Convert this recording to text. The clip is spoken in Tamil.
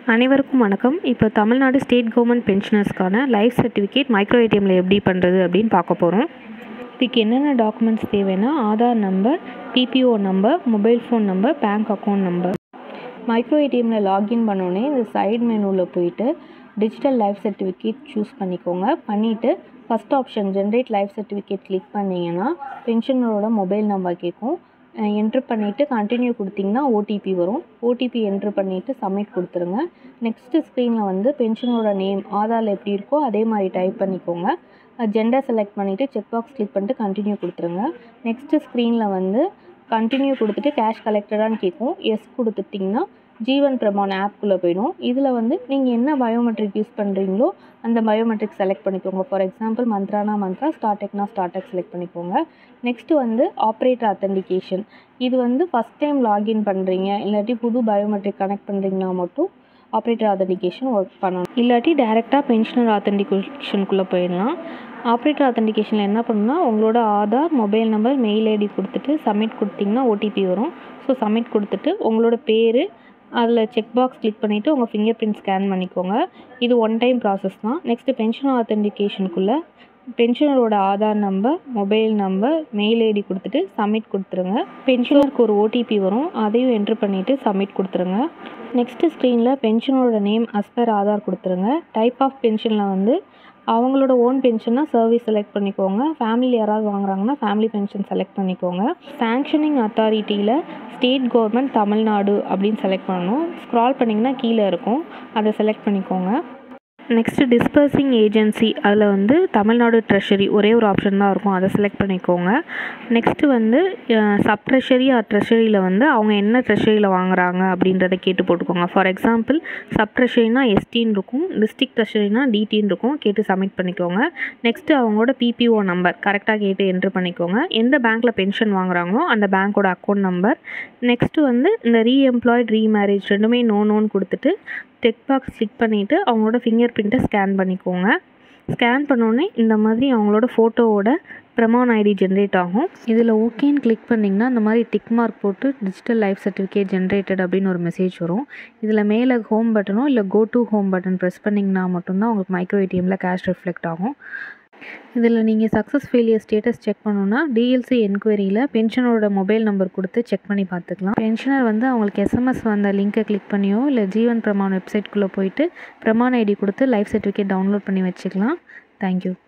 அனைவருக்கும் வணக்கம் இப்போ தமிழ்நாடு ஸ்டேட் கவர்மெண்ட் பென்ஷனர்ஸ்க்கான லைஃப் சர்டிஃபிகேட் மைக்ரோ ஏடிஎம்மில் எப்படி பண்ணுறது அப்படின்னு பார்க்க போகிறோம் இதுக்கு என்னென்ன டாக்குமெண்ட்ஸ் தேவைன்னா Aadhaar number PPO number mobile phone number bank account number micro ஏடிஎம்மில் லாகின் பண்ணோடனே இந்த சைடு மெனுவில் போயிட்டு டிஜிட்டல் லைஃப் சர்டிஃபிகேட் சூஸ் பண்ணிக்கோங்க பண்ணிவிட்டு first option generate life certificate click பண்ணிங்கன்னா பென்ஷனரோட மொபைல் நம்பர் கேட்கும் என்ட்ரு பண்ணிவிட்டு கண்டினியூ கொடுத்தீங்கன்னா ஓடிபி வரும் ஓடிபி என்ட்ரு பண்ணிவிட்டு சப்மிட் கொடுத்துருங்க நெக்ஸ்ட்டு ஸ்க்ரீனில் வந்து பென்ஷனோட நேம் ஆதாரில் எப்படி இருக்கோ அதே மாதிரி டைப் பண்ணிக்கோங்க ஜெண்டர் செலக்ட் பண்ணிவிட்டு செக் பாக்ஸ் கிளிக் பண்ணிட்டு கண்டினியூ கொடுத்துருங்க நெக்ஸ்ட்டு ஸ்க்ரீனில் வந்து கண்டினியூ கொடுத்துட்டு கேஷ் கலெக்டடான்னு கேட்கும் எஸ் கொடுத்துட்டிங்கன்னா ஜீவன் பிரமான் ஆப்குள்ளே போயிடும் இதில் வந்து நீங்கள் என்ன பயோமெட்ரிக் யூஸ் பண்ணுறீங்களோ அந்த பயோமெட்ரிக் செலக்ட் பண்ணிக்கோங்க ஃபார் எக்ஸாம்பிள் மந்த்ரானா மந்த்ரா ஸ்டார்டெக்னா ஸ்டார்டெக் செலக்ட் பண்ணிக்கோங்க நெக்ஸ்ட்டு வந்து ஆப்ரேட்டர் அத்தன்டிகேஷன் இது வந்து ஃபஸ்ட் டைம் லாகின் பண்ணுறீங்க இல்லாட்டி புது பயோமெட்ரிக் கனெக்ட் பண்ணுறீங்கன்னா மட்டும் ஆப்ரேட்டர் ஆத்தன்டிகேஷன் ஒர்க் பண்ணணும் இல்லாட்டி டேரெக்டாக பென்ஷனர் ஆத்தன்டிகேஷனுக்குள்ளே போயிடலாம் ஆப்ரேட்டர் ஆத்தன்டிகேஷனில் என்ன பண்ணணும்னா உங்களோட Aadhaar mobile number mail ID கொடுத்துட்டு சப்மிட் கொடுத்தீங்கன்னா ஓடிபி வரும் ஸோ சப்மிட் கொடுத்துட்டு உங்களோட பேர் அதில் செக் பாக்ஸ் கிளிக் பண்ணிவிட்டு உங்கள் ஃபிங்கர் பிரிண்ட் ஸ்கேன் பண்ணிக்கோங்க இது ஒன் டைம் ப்ராசஸ் தான் நெக்ஸ்ட்டு பென்ஷன் ஆத்தன்டிகேஷனுக்குள்ளே பென்ஷனரோட Aadhaar number mobile number mail ID கொடுத்துட்டு சப்மிட் கொடுத்துருங்க பென்ஷனருக்கு ஒரு ஓடிபி வரும் அதையும் என்ட்ரு பண்ணிவிட்டு சப்மிட் கொடுத்துருங்க நெக்ஸ்ட்டு ஸ்க்ரீனில் பென்ஷனோட நேம் அஸ் பர் ஆதார் கொடுத்துருங்க டைப் ஆஃப் பென்ஷனில் வந்து அவங்களோட ஓன் பென்ஷன்னா சர்வீஸ் செலக்ட் பண்ணிக்கோங்க ஃபேமிலி யாராவது வாங்குறாங்கன்னா ஃபேமிலி பென்ஷன் செலக்ட் பண்ணிக்கோங்க சாங்ஷனிங் அத்தாரிட்டியில் ஸ்டேட் கவர்மெண்ட் தமிழ்நாடு அப்படின்னு செலக்ட் பண்ணணும் ஸ்க்ரால் பண்ணிங்கன்னா கீழே இருக்கும் அதை செலக்ட் பண்ணிக்கோங்க நெக்ஸ்ட்டு டிஸ்பர்சிங் ஏஜென்சி அதில் வந்து தமிழ்நாடு ட்ரெஷரி ஒரே ஒரு ஆப்ஷன் தான் இருக்கும் அதை செலக்ட் பண்ணிக்கோங்க நெக்ஸ்ட்டு வந்து சப் ட்ரெஷரி ஆர் ட்ரெஷரியில் வந்து அவங்க என்ன ட்ரெஷரியில் வாங்குறாங்க அப்படின்றத கேட்டு போட்டுக்கோங்க ஃபார் எக்ஸாம்பிள் சப் ட்ரெஷரினா எஸ்டின்னு இருக்கும் டிஸ்ட்ரிக்ட் ட்ரெஷரினா டிடின்னு இருக்கும் கேட்டு சப்மிட் பண்ணிக்கோங்க நெக்ஸ்ட்டு அவங்களோட பிபிஓ நம்பர் கரெக்டாக கேட்டு என்ட்ரு பண்ணிக்கோங்க எந்த பேங்க்கில் பென்ஷன் வாங்குறாங்களோ அந்த பேங்க்கோட அக்கௌண்ட் நம்பர் நெக்ஸ்ட்டு வந்து இந்த ரீஎம்ப்ளாய்ட் ரீமேரேஜ் ரெண்டுமே நோ நோன்னு கொடுத்துட்டு டெக் பாக்ஸ் கிளிக் பண்ணிவிட்டு அவங்களோட ஃபிங்கர் பிரிண்ட்டை ஸ்கேன் பண்ணிக்கோங்க ஸ்கேன் பண்ணோடனே இந்த மாதிரி அவங்களோட ஃபோட்டோவோட பிரமான் ஐடி ஜென்ரேட் ஆகும் இதில் ஓகேன்னு கிளிக் பண்ணிங்கன்னா இந்த மாதிரி டிக் மார்க் போட்டு டிஜிட்டல் லைஃப் சர்டிஃபிகேட் ஜென்ரேட்டட் அப்படின்னு ஒரு மெசேஜ் வரும் இதில் மேலே ஹோம் பட்டனோ இல்லை go to home button press பண்ணிங்கன்னா மட்டும்தான் உங்களுக்கு மைக்ரோ ஏடிஎம்மில் கேஷ் ரிஃப்ளெக்ட் ஆகும் இதில் நீங்கள் சக்ஸஸ் ஃபெயிலியர் ஸ்டேட்டஸ் செக் பண்ணணுன்னா டிஎல்சி என்கொயரியில் பென்ஷனோட மொபைல் நம்பர் கொடுத்து செக் பண்ணி பார்த்துக்கலாம் பென்ஷனர் வந்து அவங்களுக்கு எஸ்எம்எஸ் வந்த லிங்க்கை கிளிக் பண்ணியோ இல்லை ஜீவன் பிரமான் வெப்சைட்குள்ளே போயிட்டு பிரமான் ஐடி கொடுத்து லைஃப் சர்டிஃபிகேட் டவுன்லோட் பண்ணி வச்சுக்கலாம் தேங்க்யூ